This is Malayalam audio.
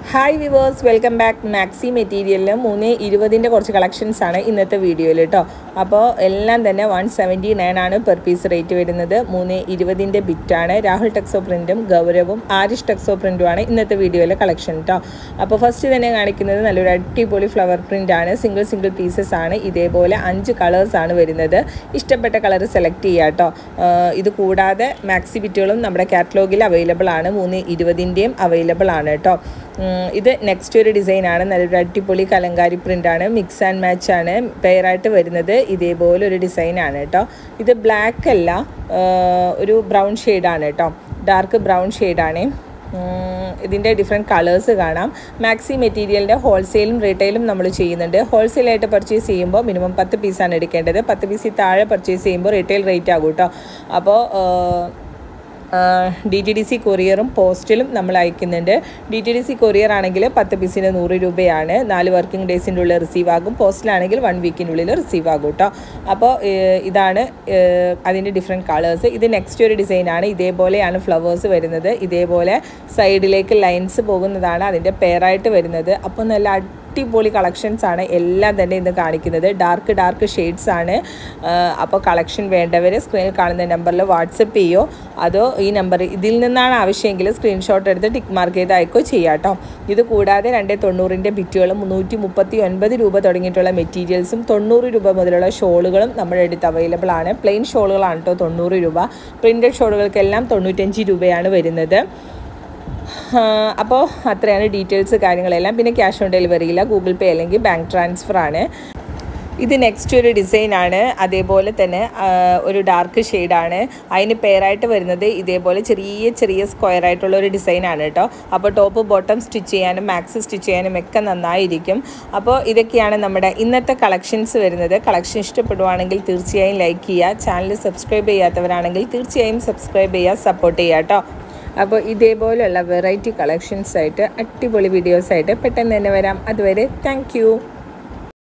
hi viewers welcome back maxi മെറ്റീരിയലിൽ മൂന്ന് ഇരുപതിൻ്റെ കുറച്ച് കളക്ഷൻസ് ആണ് ഇന്നത്തെ വീഡിയോയിൽ കേട്ടോ അപ്പോൾ എല്ലാം തന്നെ വൺ സെവൻറ്റി നയൻ ആണ് പെർ പീസ് റേറ്റ് വരുന്നത് മൂന്ന് ഇരുപതിൻ്റെ ബിറ്റാണ് രാഹുൽ ടെക്സോ പ്രിൻറ്റും ഗൗരവും ആരിഷ് ടെക്സോ പ്രിൻറ്റും ആണ് ഇന്നത്തെ വീഡിയോയിലെ കളക്ഷൻ കേട്ടോ അപ്പോൾ ഫസ്റ്റ് തന്നെ കാണിക്കുന്നത് നല്ലൊരു അടിപൊളി ഫ്ലവർ പ്രിൻ്റ് ആണ് സിംഗിൾ സിംഗിൾ പീസസ് ആണ് ഇതേപോലെ അഞ്ച് കളേഴ്സ് ആണ് വരുന്നത് ഇഷ്ടപ്പെട്ട കളർ സെലക്ട് ചെയ്യുക കേട്ടോ ഇത് കൂടാതെ മാക്സി ബിറ്റുകളും നമ്മുടെ കാറ്റലോഗിൽ അവൈലബിൾ ആണ് മൂന്ന് ഇരുപതിൻ്റെയും അവൈലബിൾ ആണ് കേട്ടോ ഇത് നെക്സ്റ്റ് ഒരു ഡിസൈനാണ് നല്ലൊരു അടിപൊളി കലങ്കാരി പ്രിൻ്റാണ് മിക്സ് ആൻഡ് മാച്ച് ആണ് പെയറായിട്ട് വരുന്നത് ഇതേപോലെ ഒരു ഡിസൈനാണ് കേട്ടോ ഇത് ബ്ലാക്ക് അല്ല ഒരു ബ്രൗൺ ഷെയ്ഡാണ് കേട്ടോ ഡാർക്ക് ബ്രൗൺ ഷെയ്ഡാണ് ഇതിൻ്റെ ഡിഫറെൻറ്റ് കളേഴ്സ് കാണാം മാക്സി മെറ്റീരിയലിൻ്റെ ഹോൾസെയിലും റീറ്റെയിലും നമ്മൾ ചെയ്യുന്നുണ്ട് ഹോൾസെയിലായിട്ട് പർച്ചേസ് ചെയ്യുമ്പോൾ മിനിമം പത്ത് പീസാണ് എടുക്കേണ്ടത് പത്ത് പീസിൽ താഴെ പർച്ചേസ് ചെയ്യുമ്പോൾ റീറ്റെയിൽ റേറ്റ് ആകും കേട്ടോ അപ്പോൾ ഡി ടി ഡി സി കൊറിയറും പോസ്റ്റിലും നമ്മൾ അയക്കുന്നുണ്ട് D T D C courier ആണെങ്കിൽ പത്ത് പീസിന് നൂറ് രൂപയാണ് നാല് വർക്കിംഗ് ഡേയ്സിൻ്റെ ഉള്ളിൽ റിസീവ് ആകും പോസ്റ്റിലാണെങ്കിൽ വൺ വീക്കിനുള്ളിൽ റിസീവ് ആകും കേട്ടോ അപ്പോൾ ഇതാണ് അതിൻ്റെ ഡിഫറെൻറ്റ് കളേഴ്സ് ഇത് നെക്സ്റ്റ് ഒരു ഡിസൈനാണ് ഇതേപോലെയാണ് ഫ്ലവേഴ്സ് വരുന്നത് ഇതേപോലെ സൈഡിലേക്ക് ലൈൻസ് പോകുന്നതാണ് അതിൻ്റെ പെയറായിട്ട് വരുന്നത് അപ്പോൾ നല്ല അടിപൊളി കളക്ഷൻസ് ആണ് എല്ലാം തന്നെ ഇന്ന് കാണിക്കുന്നത് ഡാർക്ക് ഡാർക്ക് ഷെയ്ഡ്സ് ആണ് അപ്പോൾ കളക്ഷൻ വേണ്ടവർ സ്ക്രീനിൽ കാണുന്ന നമ്പറിൽ വാട്സപ്പ് ചെയ്യോ അതോ ഈ നമ്പർ ഇതിൽ നിന്നാണ് ആവശ്യമെങ്കിൽ സ്ക്രീൻഷോട്ട് എടുത്ത് ടിക്ക് മാർക്ക് ചെയ്ത് അയക്കോ ചെയ്യാം കേട്ടോ ഇത് കൂടാതെ രണ്ട് തൊണ്ണൂറിൻ്റെ ബിറ്റുകളും മുന്നൂറ്റി മുപ്പത്തി ഒൻപത് രൂപ തുടങ്ങിയിട്ടുള്ള മെറ്റീരിയൽസും തൊണ്ണൂറ് രൂപ മുതലുള്ള ഷോളുകളും നമ്മുടെ അടുത്ത് അവൈലബിൾ ആണ് പ്ലെയിൻ ഷോളുകളാണ് കേട്ടോ തൊണ്ണൂറ് രൂപ പ്രിൻറ്റഡ് ഷോളുകൾക്കെല്ലാം തൊണ്ണൂറ്റഞ്ച് രൂപയാണ് വരുന്നത് അപ്പോൾ അത്രയാണ് ഡീറ്റെയിൽസ് കാര്യങ്ങളെല്ലാം പിന്നെ ക്യാഷ് ഓൺ ഡെലിവറി ഇല്ല ഗൂഗിൾ പേ അല്ലെങ്കിൽ ബാങ്ക് ട്രാൻസ്ഫർ ആണ് ഇത് നെക്സ്റ്റ് ഒരു ഡിസൈനാണ് അതേപോലെ തന്നെ ഒരു ഡാർക്ക് ഷെയ്ഡാണ് അതിന് പെയറായിട്ട് വരുന്നത് ഇതേപോലെ ചെറിയ ചെറിയ സ്ക്വയർ ആയിട്ടുള്ള ഒരു ഡിസൈനാണ് കേട്ടോ അപ്പോൾ ടോപ്പ് ബോട്ടം സ്റ്റിച്ച് ചെയ്യാനും മാക്സ് സ്റ്റിച്ച് ചെയ്യാനും ഒക്കെ നന്നായിരിക്കും അപ്പോൾ ഇതൊക്കെയാണ് നമ്മുടെ ഇന്നത്തെ കളക്ഷൻസ് വരുന്നത് കളക്ഷൻ ഇഷ്ടപ്പെടുവാണെങ്കിൽ തീർച്ചയായും ലൈക്ക് ചെയ്യുക ചാനൽ സബ്സ്ക്രൈബ് ചെയ്യാത്തവരാണെങ്കിൽ തീർച്ചയായും സബ്സ്ക്രൈബ് ചെയ്യുക സപ്പോർട്ട് ചെയ്യുക കേട്ടോ അപ്പോൾ ഇതേപോലെയുള്ള വെറൈറ്റി കളക്ഷൻസ് ആയിട്ട് അടിപൊളി വീഡിയോസ് ആയിട്ട് പെട്ടെന്ന് തന്നെ വരാം അതുവരെ താങ്ക്